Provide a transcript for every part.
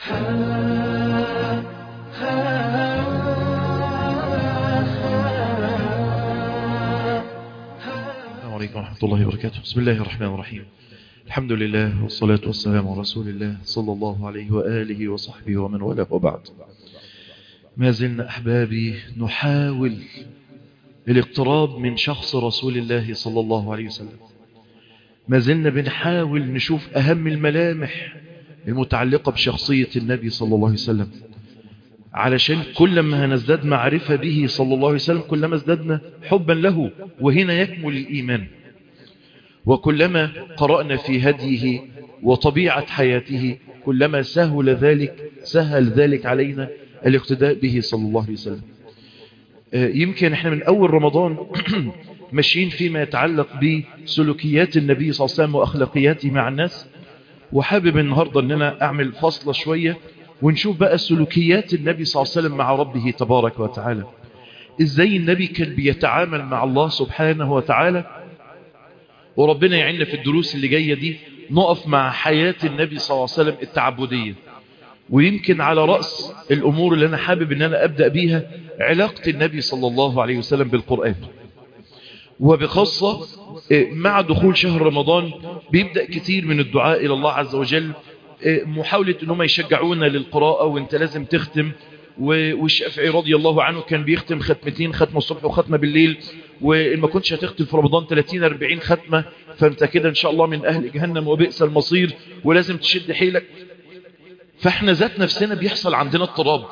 السلام عليكم ورحمة الله وبركاته بسم الله الرحمن الرحيم الحمد لله والصلاة والسلام على رسول الله صلى الله عليه وآله وصحبه ومن والاه وبعد ما زلنا أحبابي نحاول الاقتراب من شخص رسول الله صلى الله عليه وسلم ما زلنا بنحاول نشوف أهم الملامح المتعلقة بشخصية النبي صلى الله عليه وسلم علشان كلما نزداد معرفة به صلى الله عليه وسلم كلما ازددنا حبا له وهنا يكمل الإيمان وكلما قرأنا في هديه وطبيعة حياته كلما سهل ذلك سهل ذلك علينا الاقتداء به صلى الله عليه وسلم يمكن احنا من أول رمضان ماشيين فيما يتعلق بسلوكيات النبي صلى الله عليه وسلم وأخلاقياته مع الناس وحابب النهاردة أننا أعمل فصلة شوية ونشوف بقى سلوكيات النبي صلى الله عليه وسلم مع ربه تبارك وتعالى ازاي النبي كان بيتعامل مع الله سبحانه وتعالى وربنا يعيننا في الدروس اللي جاية دي نقف مع حياة النبي صلى الله عليه وسلم التعبدية ويمكن على رأس الأمور اللي أنا حابب أن أنا أبدأ بيها علاقة النبي صلى الله عليه وسلم بالقرآن وبخاصة مع دخول شهر رمضان بيبدأ كثير من الدعاء إلى الله عز وجل محاولة أنهم يشجعونا للقراءة وانت لازم تختم والشافعي رضي الله عنه كان بيختم ختمتين ختمة الصبح وختمة بالليل وإن ما كنتش هتختم في رمضان 30-40 ختمة فانت كده إن شاء الله من أهل جهنم وبئس المصير ولازم تشد حيلك فاحنا ذات نفسنا بيحصل عندنا اضطراب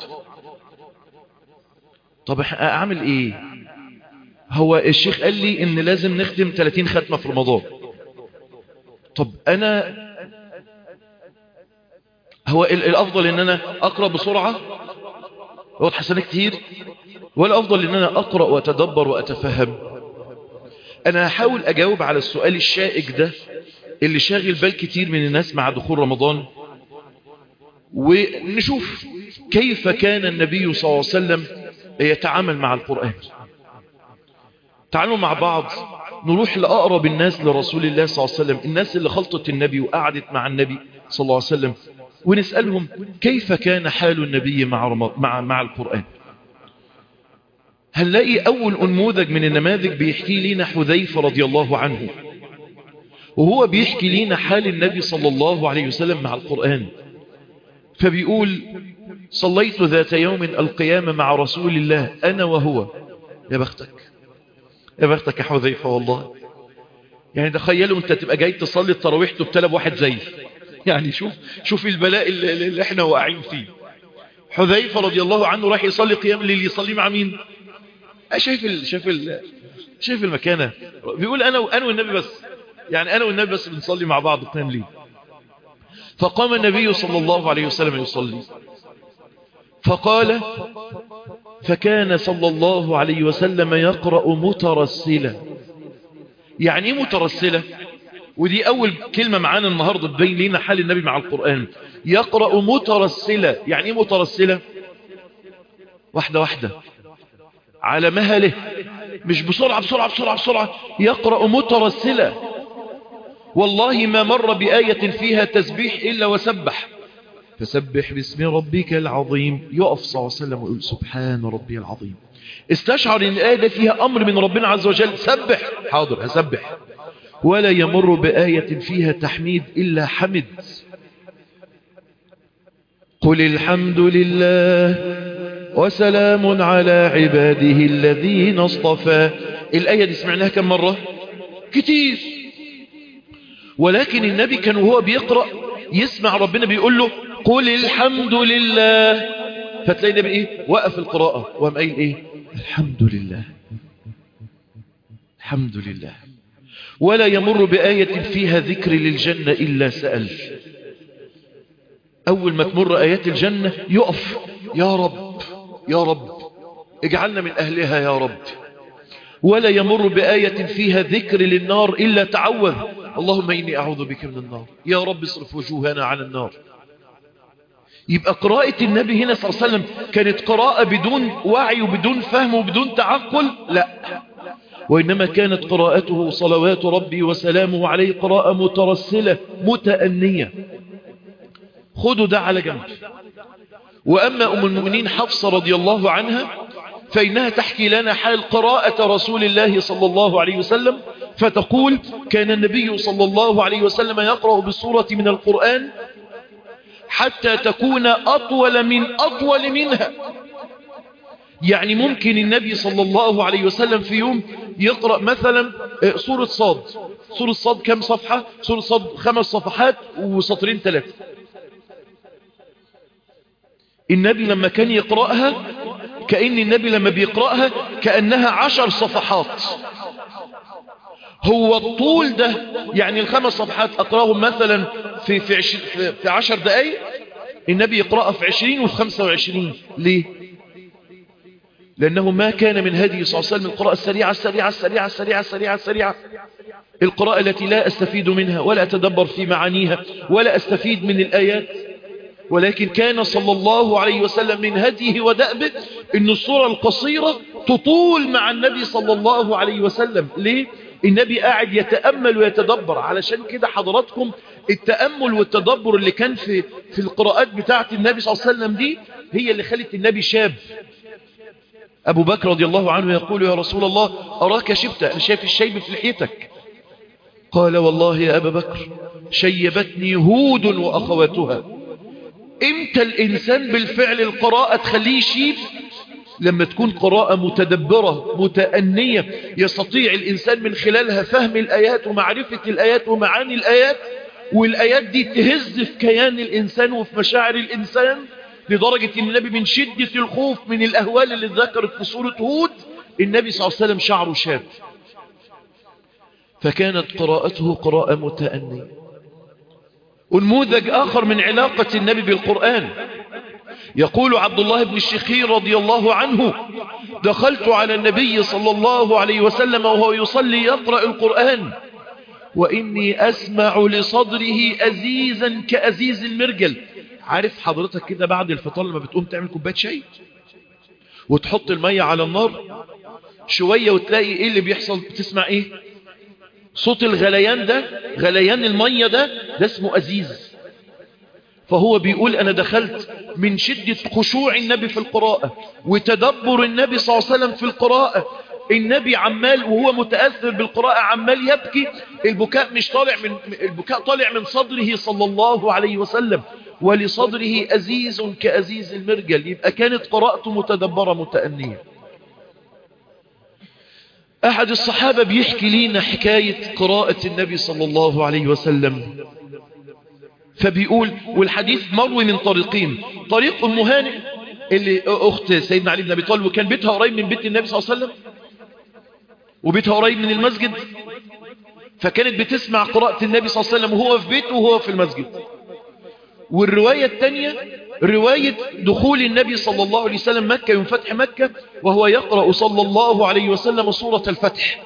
طب اعمل ايه هو الشيخ قال لي ان لازم نختم 30 ختمة في رمضان طب انا هو الافضل ان انا اقرأ بسرعة واضح حسنة كتير ولا افضل ان انا اقرأ واتدبر واتفهم انا هحاول اجاوب على السؤال الشائك ده اللي شاغل بال كتير من الناس مع دخول رمضان ونشوف كيف كان النبي صلى الله عليه وسلم يتعامل مع القرآن تعالوا مع بعض نروح لأقرب الناس لرسول الله صلى الله عليه وسلم الناس اللي خلطت النبي وقعدت مع النبي صلى الله عليه وسلم ونسألهم كيف كان حال النبي مع, مع, مع القرآن هنلاقي أول أنموذج من النماذج بيحكي لنا حذيفة رضي الله عنه وهو بيحكي لنا حال النبي صلى الله عليه وسلم مع القرآن فبيقول صليت ذات يوم القيامة مع رسول الله أنا وهو يا بختك يا بختك يا حذيفة والله يعني تخيلوا انت تبقى جاي تصلي التراويح تبتلى بواحد زي يعني شوف شوف البلاء اللي, اللي احنا واقعين فيه حذيفة رضي الله عنه راح يصلي قيام الليل يصلي مع مين شايف ال... شايف ال... شايف المكانة بيقول انا وانا والنبي بس يعني انا والنبي بس بنصلي مع بعض قيام الليل فقام النبي صلى الله عليه وسلم يصلي فقال فكان صلى الله عليه وسلم يقرأ مترسلا يعني ايه مترسلة ودي أول كلمة معانا النهاردة تبين لنا حال النبي مع القرآن يقرأ مترسلة يعني ايه مترسلة واحدة واحدة على مهله مش بسرعة بسرعة بسرعة بسرعة يقرأ مترسلة والله ما مر بآية فيها تسبيح إلا وسبح فسبح باسم ربك العظيم يقف صلى الله عليه وسلم ويقول سبحان ربي العظيم استشعر ان الآية ده فيها أمر من ربنا عز وجل سبح حاضر هسبح ولا يمر بآية فيها تحميد إلا حمد قل الحمد لله وسلام على عباده الذين اصطفى الآية دي سمعناها كم مرة كتير ولكن النبي كان وهو بيقرأ يسمع ربنا بيقول له قل الحمد لله فتلاقي النبي ايه وقف القراءة وقام قايل ايه الحمد لله الحمد لله ولا يمر بآية فيها ذكر للجنة إلا سأل أول ما تمر آيات الجنة يقف يا رب يا رب اجعلنا من أهلها يا رب ولا يمر بآية فيها ذكر للنار إلا تعوذ اللهم إني أعوذ بك من النار يا رب اصرف وجوهنا عن النار يبقى قراءة النبي هنا صلى الله عليه وسلم كانت قراءة بدون وعي وبدون فهم وبدون تعقل لا وإنما كانت قراءته صلوات ربي وسلامه عليه قراءة مترسلة متأنية خدوا ده على جنب وأما أم المؤمنين حفصة رضي الله عنها فإنها تحكي لنا حال قراءة رسول الله صلى الله عليه وسلم فتقول كان النبي صلى الله عليه وسلم يقرأ بالسورة من القرآن حتى تكون أطول من أطول منها يعني ممكن النبي صلى الله عليه وسلم في يوم يقرأ مثلا سورة صاد سورة صاد كم صفحة سورة صاد خمس صفحات وسطرين ثلاثة النبي لما كان يقرأها كأن النبي لما بيقرأها كأنها عشر صفحات هو الطول ده يعني الخمس صفحات أقرأهم مثلا في, في, عش في, في عشر دقايق النبي يقرأها في عشرين وفي خمسة وعشرين ليه لأنه ما كان من هدي صلى الله عليه وسلم القراءة السريعة السريعة السريعة السريعة السريعة السريعة القراءة التي لا أستفيد منها ولا أتدبر في معانيها ولا أستفيد من الآيات ولكن كان صلى الله عليه وسلم من هديه ودأبه أن الصورة القصيرة تطول مع النبي صلى الله عليه وسلم ليه؟ النبي قاعد يتأمل ويتدبر علشان كده حضراتكم التأمل والتدبر اللي كان في, في القراءات بتاعة النبي صلى الله عليه وسلم دي هي اللي خلت النبي شاب أبو بكر رضي الله عنه يقول يا رسول الله أراك شبت أنا شايف الشيب في لحيتك قال والله يا أبا بكر شيبتني هود وأخواتها امتى الإنسان بالفعل القراءة تخليه يشيب لما تكون قراءة متدبرة متأنية يستطيع الإنسان من خلالها فهم الآيات ومعرفة الآيات ومعاني الآيات والآيات دي تهز في كيان الإنسان وفي مشاعر الإنسان لدرجة أن النبي من شدة الخوف من الأهوال اللي ذكرت في سورة هود النبي صلى الله عليه وسلم شعره شاب فكانت قراءته قراءة متأنية ونموذج آخر من علاقة النبي بالقرآن يقول عبد الله بن الشخير رضي الله عنه دخلت على النبي صلى الله عليه وسلم وهو يصلي يقرأ القرآن وإني أسمع لصدره أزيزا كأزيز المرجل عارف حضرتك كده بعد الفطار لما بتقوم تعمل كوبايه شاي وتحط المية على النار شوية وتلاقي ايه اللي بيحصل بتسمع ايه صوت الغليان ده غليان المية ده ده اسمه أزيز فهو بيقول أنا دخلت من شدة خشوع النبي في القراءة وتدبر النبي صلى الله عليه وسلم في القراءة النبي عمال وهو متأثر بالقراءة عمال يبكي البكاء مش طالع من البكاء طالع من صدره صلى الله عليه وسلم ولصدره أزيز كأزيز المرجل يبقى كانت قراءته متدبرة متأنية أحد الصحابة بيحكي لنا حكاية قراءة النبي صلى الله عليه وسلم فبيقول والحديث مروي من طريقين طريق أم هانئ اللي أخت سيدنا علي بن أبي طالب وكان بيتها قريب من بيت النبي صلى الله عليه وسلم وبيتها قريب من المسجد فكانت بتسمع قراءة النبي صلى الله عليه وسلم وهو في بيته وهو في المسجد والرواية الثانية رواية دخول النبي صلى الله عليه وسلم مكة يوم فتح مكة وهو يقرأ صلى الله عليه وسلم سورة الفتح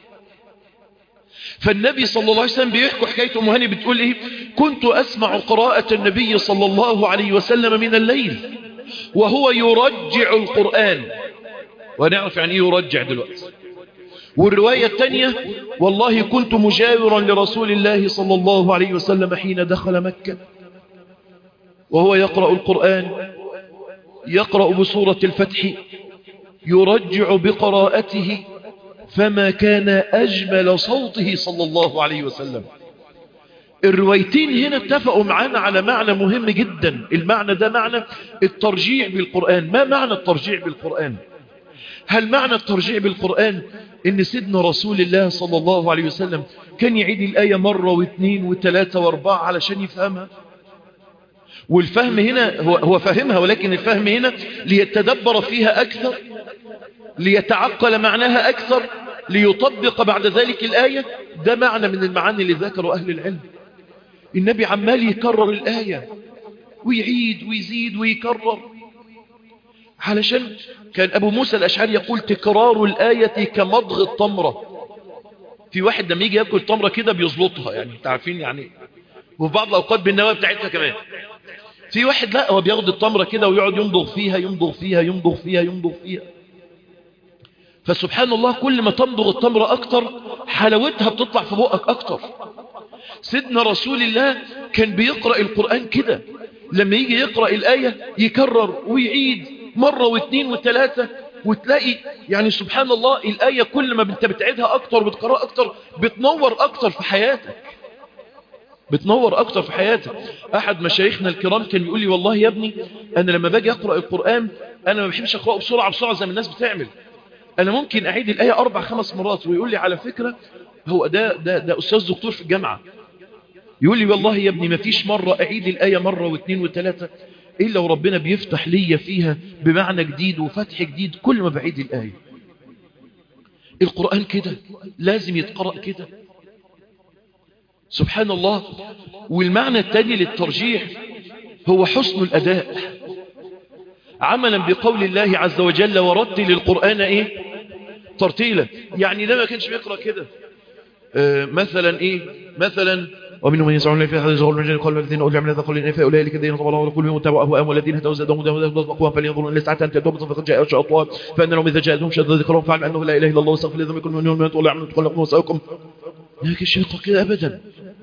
فالنبي صلى الله عليه وسلم بيحكوا حكاية أم هاني بتقول إيه كنت أسمع قراءة النبي صلى الله عليه وسلم من الليل وهو يرجع القرآن ونعرف يعني إيه يرجع دلوقتي والرواية الثانية والله كنت مجاورا لرسول الله صلى الله عليه وسلم حين دخل مكة وهو يقرأ القرآن يقرأ بسورة الفتح يرجع بقراءته فما كان أجمل صوته صلى الله عليه وسلم الروايتين هنا اتفقوا معانا على معنى مهم جدا المعنى ده معنى الترجيع بالقرآن ما معنى الترجيع بالقرآن هل معنى الترجيع بالقرآن ان سيدنا رسول الله صلى الله عليه وسلم كان يعيد الآية مرة واثنين وثلاثة واربعة علشان يفهمها والفهم هنا هو, هو فهمها ولكن الفهم هنا ليتدبر فيها أكثر ليتعقل معناها أكثر ليطبق بعد ذلك الآية ده معنى من المعاني اللي ذكروا أهل العلم النبي عمال يكرر الآية ويعيد ويزيد ويكرر علشان كان أبو موسى الأشعري يقول تكرار الآية كمضغ التمرة في واحد لما يجي يأكل تمرة كده بيزلطها يعني تعرفين يعني وفي بعض الأوقات بالنواة بتاعتها كمان في واحد لا هو بياخد التمرة كده ويقعد يمضغ فيها يمضغ فيها يمضغ فيها يمضغ فيها فسبحان الله كل ما تمضغ التمرة أكتر حلاوتها بتطلع في بقك أكتر سيدنا رسول الله كان بيقرأ القرآن كده لما يجي يقرأ الآية يكرر ويعيد مرة واثنين وثلاثة وتلاقي يعني سبحان الله الآية كل ما انت بتعيدها أكتر وبتقرأ أكتر بتنور أكتر في حياتك بتنور أكتر في حياتك أحد مشايخنا الكرام كان يقول لي والله يا ابني أنا لما باجي أقرأ القرآن أنا ما بحبش أقرأه بسرعة بسرعة زي ما الناس بتعمل أنا ممكن أعيد الآية أربع خمس مرات ويقول لي على فكرة هو ده, ده, ده أستاذ دكتور في الجامعة يقول لي والله يا ابني ما فيش مرة أعيد الآية مرة واثنين وثلاثة إلا وربنا بيفتح لي فيها بمعنى جديد وفتح جديد كل ما بعيد الآية القرآن كده لازم يتقرأ كده سبحان الله والمعنى الثاني للترجيح هو حسن الأداء عملا بقول الله عز وجل ورتل القرآن إيه ترتيلا يعني ده ما كانش بيقرأ كده آه مثلا إيه مثلا ومنهم من يسعون في هذا الزغل من جل قال الذين أولي عمل قل إن فأولئك الذين طبعا الله كل وتابعوا أهواءهم والذين هدوا زادهم هدى وزادهم تقوى فلينظروا إن ساعة تدوم فقد جاء الشيطان فأن لهم إذا جاءتهم شد ذكرهم فعلم أنه لا إله إلا الله واستغفر لذنب كل من يوم يطول عمل تقول لكم وسأكم لكن الشيطان كده أبدا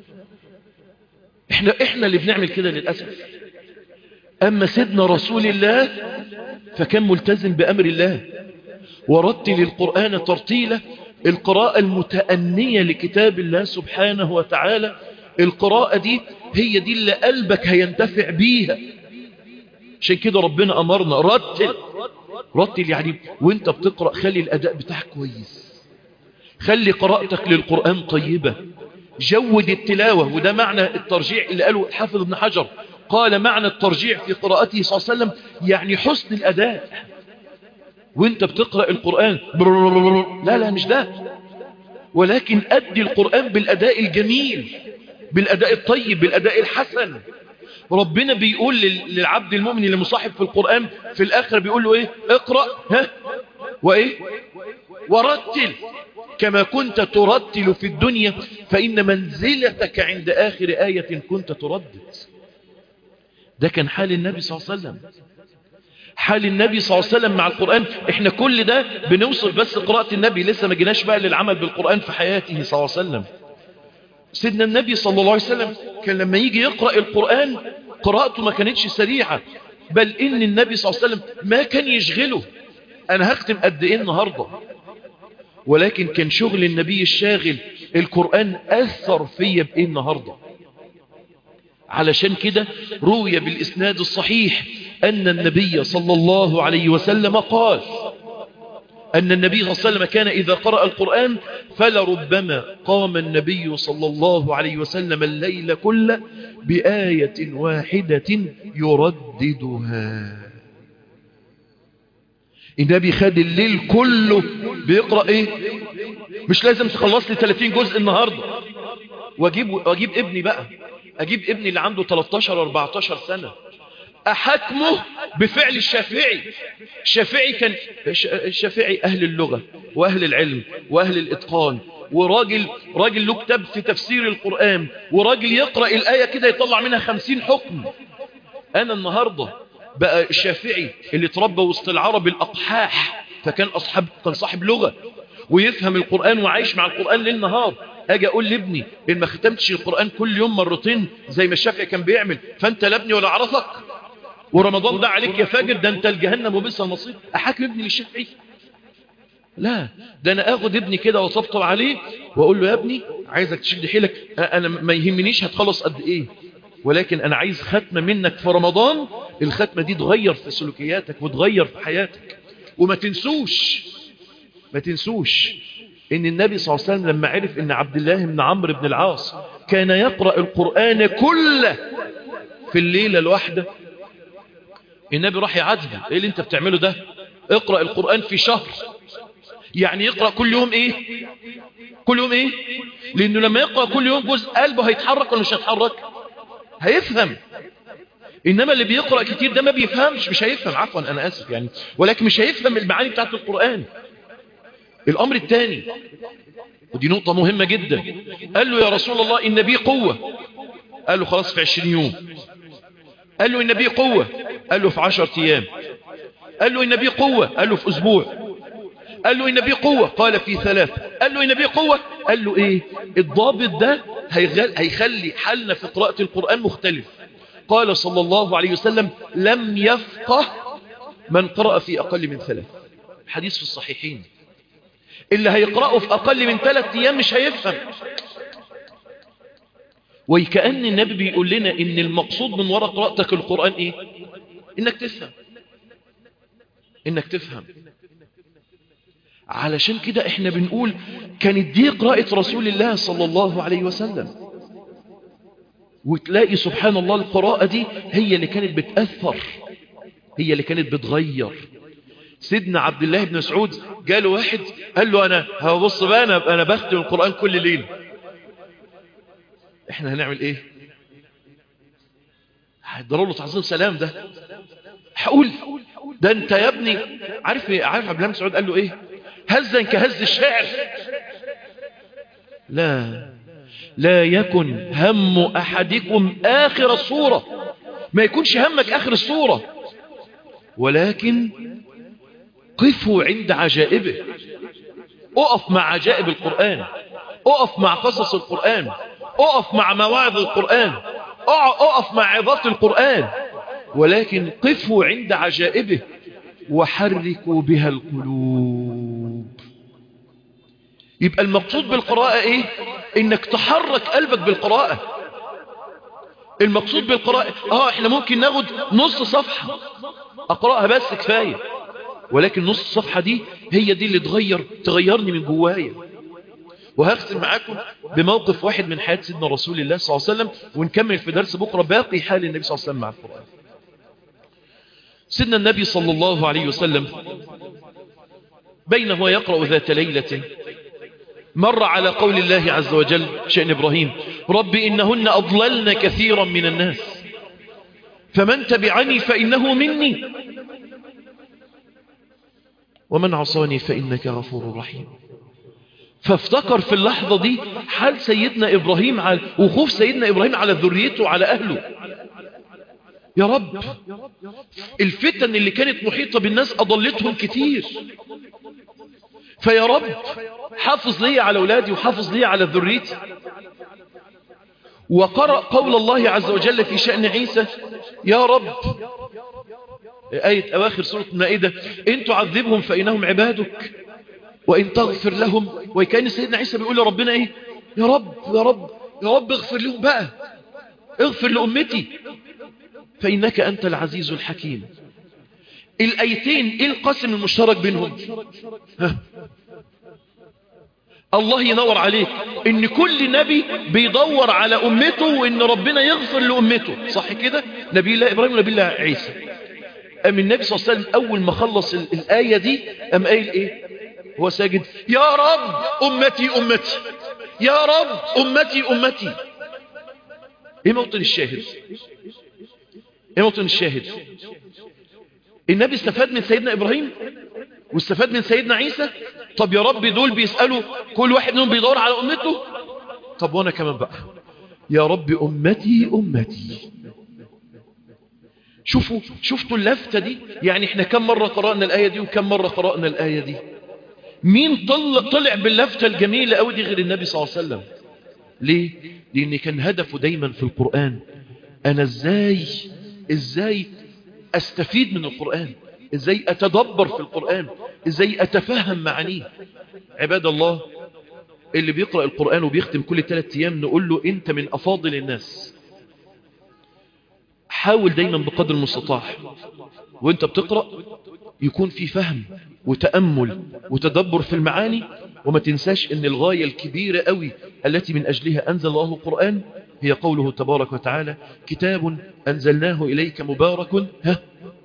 إحنا إحنا اللي بنعمل كده للأسف أما سيدنا رسول الله فكان ملتزم بأمر الله ورتل القرآن ترتيلا القراءة المتأنية لكتاب الله سبحانه وتعالى القراءة دي هي دي اللي قلبك هينتفع بيها عشان كده ربنا أمرنا رتل رتل يعني وانت بتقرأ خلي الأداء بتاعك كويس خلي قراءتك للقرآن طيبة جود التلاوة وده معنى الترجيع اللي قاله حافظ ابن حجر قال معنى الترجيع في قراءته صلى الله عليه وسلم يعني حسن الأداء وانت بتقرأ القرآن لا لا مش ده ولكن أدي القرآن بالأداء الجميل بالأداء الطيب بالأداء الحسن ربنا بيقول للعبد المؤمن اللي مصاحب في القرآن في الآخر بيقول له ايه اقرأ ها وايه ورتل كما كنت ترتل في الدنيا فإن منزلتك عند آخر آية كنت تردد ده كان حال النبي صلى الله عليه وسلم حال النبي صلى الله عليه وسلم مع القرآن احنا كل ده بنوصف بس قراءة النبي لسه ما جيناش بقى للعمل بالقرآن في حياته صلى الله عليه وسلم سيدنا النبي صلى الله عليه وسلم كان لما يجي يقرأ القرآن قراءته ما كانتش سريعة بل ان النبي صلى الله عليه وسلم ما كان يشغله انا هختم قد ايه النهاردة ولكن كان شغل النبي الشاغل القرآن اثر فيا بايه النهاردة علشان كده روي بالإسناد الصحيح أن النبي صلى الله عليه وسلم قال أن النبي صلى الله عليه وسلم كان إذا قرأ القرآن فلربما قام النبي صلى الله عليه وسلم الليل كله بآية واحدة يرددها النبي خد الليل كله بيقرأ ايه مش لازم تخلص لي 30 جزء النهاردة واجيب, واجيب ابني بقى اجيب ابني اللي عنده 13 14 سنة احكمه بفعل الشافعي الشافعي كان الشافعي اهل اللغة واهل العلم واهل الاتقان وراجل راجل له كتاب في تفسير القرآن وراجل يقرأ الآية كده يطلع منها خمسين حكم انا النهاردة بقى الشافعي اللي تربى وسط العرب الاقحاح فكان اصحاب كان صاحب لغة ويفهم القرآن وعايش مع القرآن ليل نهار اجي اقول لابني ان ما ختمتش القرآن كل يوم مرتين زي ما الشافعي كان بيعمل فانت لا ابني ولا اعرفك ورمضان ده عليك يا فاجر ده انت الجهنم وبئس المصير احاكم ابني للشافعي لا ده انا اخد ابني كده وطبطب عليه واقول له يا ابني عايزك تشد حيلك انا ما يهمنيش هتخلص قد ايه ولكن انا عايز ختمة منك في رمضان الختمة دي تغير في سلوكياتك وتغير في حياتك وما تنسوش ما تنسوش ان النبي صلى الله عليه وسلم لما عرف ان عبد الله بن عمرو بن العاص كان يقرأ القرآن كله في الليلة الواحدة النبي راح يعاتبه ايه اللي انت بتعمله ده اقرأ القرآن في شهر يعني يقرأ كل يوم ايه كل يوم ايه لانه لما يقرأ كل يوم جزء قلبه هيتحرك ولا مش هيتحرك هيفهم انما اللي بيقرأ كتير ده ما بيفهمش مش هيفهم عفوا انا اسف يعني ولكن مش هيفهم المعاني بتاعت القرآن الامر الثاني ودي نقطة مهمة جدا قال له يا رسول الله ان بي قوة قال له خلاص في عشرين يوم قال له ان بي قوة قال له في عشر ايام قال له ان بي قوة قال له في اسبوع قال له ان بي قوة قال في ثلاث قال له ان بي قوة قال له ايه الضابط ده هيخلي حالنا في قراءة القرآن مختلف قال صلى الله عليه وسلم لم يفقه من قرأ في أقل من ثلاث حديث في الصحيحين اللي هيقرأه في أقل من ثلاث أيام مش هيفهم وكأن النبي بيقول لنا إن المقصود من وراء قراءتك القرآن إيه إنك تفهم إنك تفهم علشان كده إحنا بنقول كانت دي قراءة رسول الله صلى الله عليه وسلم وتلاقي سبحان الله القراءة دي هي اللي كانت بتأثر هي اللي كانت بتغير سيدنا عبد الله بن مسعود جاله واحد قال له أنا هبص بقى أنا, أنا بختم القرآن كل ليلة احنا هنعمل ايه هيضروا له تعظيم سلام ده هقول ده انت يا ابني عارف ايه عارف عبد الله بن مسعود قال له ايه هزا كهز الشعر لا لا يكن هم احدكم اخر الصوره ما يكونش همك اخر الصوره ولكن قفوا عند عجائبه اقف مع عجائب القرآن اقف مع قصص القرآن اقف مع مواعظ القرآن اقف مع عظات القرآن ولكن قفوا عند عجائبه وحركوا بها القلوب يبقى المقصود بالقراءة ايه انك تحرك قلبك بالقراءة المقصود بالقراءة اه احنا ممكن ناخد نص صفحة اقرأها بس كفاية ولكن نص الصفحة دي هي دي اللي تغير تغيرني من جوايا وهختم معاكم بموقف واحد من حياة سيدنا رسول الله صلى الله عليه وسلم ونكمل في درس بكرة باقي حال النبي صلى الله عليه وسلم مع القرآن سيدنا النبي صلى الله عليه وسلم بينه يقرأ ذات ليلة مر على قول الله عز وجل شأن إبراهيم رب إنهن أضللن كثيرا من الناس فمن تبعني فإنه مني ومن عصاني فإنك غفور رحيم فافتكر في اللحظة دي حال سيدنا إبراهيم على وخوف سيدنا إبراهيم على ذريته وعلى أهله يا رب الفتن اللي كانت محيطة بالناس أضلتهم كتير فيا رب حافظ لي على أولادي وحافظ لي على ذريتي وقرأ قول الله عز وجل في شأن عيسى يا رب آية أواخر سورة المائدة إن تعذبهم فإنهم عبادك وإن تغفر لهم وكان سيدنا عيسى بيقول لربنا إيه يا رب يا رب يا رب اغفر لهم بقى اغفر لأمتي فإنك أنت العزيز الحكيم الآيتين إيه القسم المشترك بينهم ها الله ينور عليك ان كل نبي بيدور على امته وان ربنا يغفر لامته صح كده نبي الله ابراهيم ونبي الله عيسى ام النبي صلى الله عليه وسلم اول ما خلص الايه دي ام قايل ايه هو ساجد يا رب امتي امتي يا رب امتي امتي ايه موطن الشاهد ايه موطن الشاهد النبي استفاد من سيدنا ابراهيم واستفاد من سيدنا عيسى طب يا رب دول بيسألوا كل واحد منهم بيدور على أمته طب وانا كمان بقى يا رب أمتي أمتي شوفوا شفتوا اللفتة دي يعني احنا كم مرة قرأنا الآية دي وكم مرة قرأنا الآية دي مين طلع, طلع باللفتة الجميلة قوي دي غير النبي صلى الله عليه وسلم ليه لأن كان هدفه دايما في القرآن أنا ازاي ازاي استفيد من القرآن ازاي اتدبر في القرآن ازاي اتفهم معانيه عباد الله اللي بيقرأ القرآن وبيختم كل ثلاثة ايام نقول له انت من افاضل الناس حاول دايما بقدر المستطاع وانت بتقرأ يكون في فهم وتأمل وتدبر في المعاني وما تنساش ان الغاية الكبيرة قوي التي من اجلها انزل الله القرآن هي قوله تبارك وتعالى كتاب انزلناه اليك مبارك ها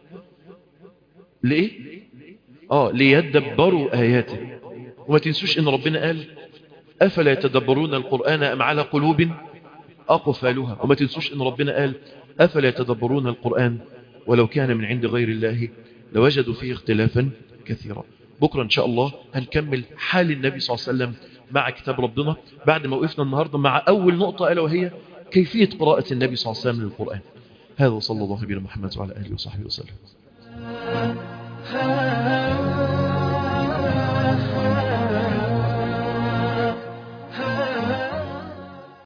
ليه اه ليدبروا آياته وما تنسوش ان ربنا قال افلا يتدبرون القرآن ام على قلوب اقفالها وما تنسوش ان ربنا قال افلا يتدبرون القرآن ولو كان من عند غير الله لوجدوا فيه اختلافا كثيرا بكرة ان شاء الله هنكمل حال النبي صلى الله عليه وسلم مع كتاب ربنا بعد ما وقفنا النهاردة مع اول نقطة الا وهي كيفية قراءة النبي صلى الله عليه وسلم للقرآن هذا صلى الله عليه محمد وعلى آله وصحبه وسلم